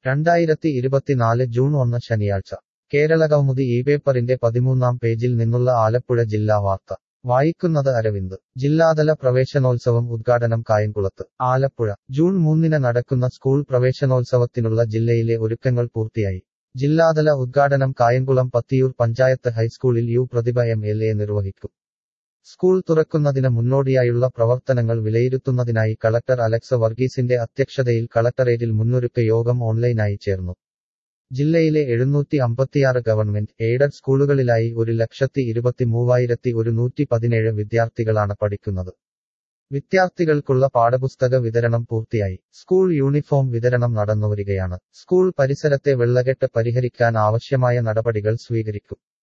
രണ്ടായിരത്തി ഇരുപത്തിനാല് ജൂൺ ഒന്ന് ശനിയാഴ്ച കേരളകൗമുദി ഈ പേപ്പറിന്റെ പതിമൂന്നാം പേജിൽ നിന്നുള്ള ആലപ്പുഴ ജില്ലാ വാർത്ത വായിക്കുന്നത് അരവിന്ദ് ജില്ലാതല പ്രവേശനോത്സവം ഉദ്ഘാടനം കായംകുളത്ത് ആലപ്പുഴ ജൂൺ മൂന്നിന് നടക്കുന്ന സ്കൂൾ പ്രവേശനോത്സവത്തിനുള്ള ജില്ലയിലെ ഒരുക്കങ്ങൾ പൂർത്തിയായി ജില്ലാതല ഉദ്ഘാടനം കായംകുളം പത്തിയൂർ പഞ്ചായത്ത് ഹൈസ്കൂളിൽ U Prathibha M L A നിർവഹിക്കും സ്കൂൾ തുറക്കുന്നതിന് മുന്നോടിയായുള്ള പ്രവർത്തനങ്ങൾ വിലയിരുത്തുന്നതിനായി കളക്ടർ അലക്സ് വർഗീസിന്റെ അധ്യക്ഷതയിൽ കളക്ടറേറ്റിൽ മുന്നൊരുക്ക യോഗം ഓൺലൈനായി ചേർന്നു ജില്ലയിലെ എഴുന്നൂറ്റി അമ്പത്തിയാറ് ഗവൺമെന്റ് എയ്ഡഡ് സ്കൂളുകളിലായി ഒരു ലക്ഷത്തി ഇരുപത്തി മൂവായിരത്തി ഒരുന്നൂറ്റി പതിനേഴ് വിദ്യാർത്ഥികളാണ് പഠിക്കുന്നത് വിദ്യാർത്ഥികൾക്കുള്ള പാഠപുസ്തക വിതരണം പൂർത്തിയായി സ്കൂൾ യൂണിഫോം വിതരണം നടന്നുവരികയാണ് സ്കൂൾ പരിസരത്തെ വെള്ളകെട്ട് പരിഹരിക്കാൻ ആവശ്യമായ നടപടികൾ സ്വീകരിക്കും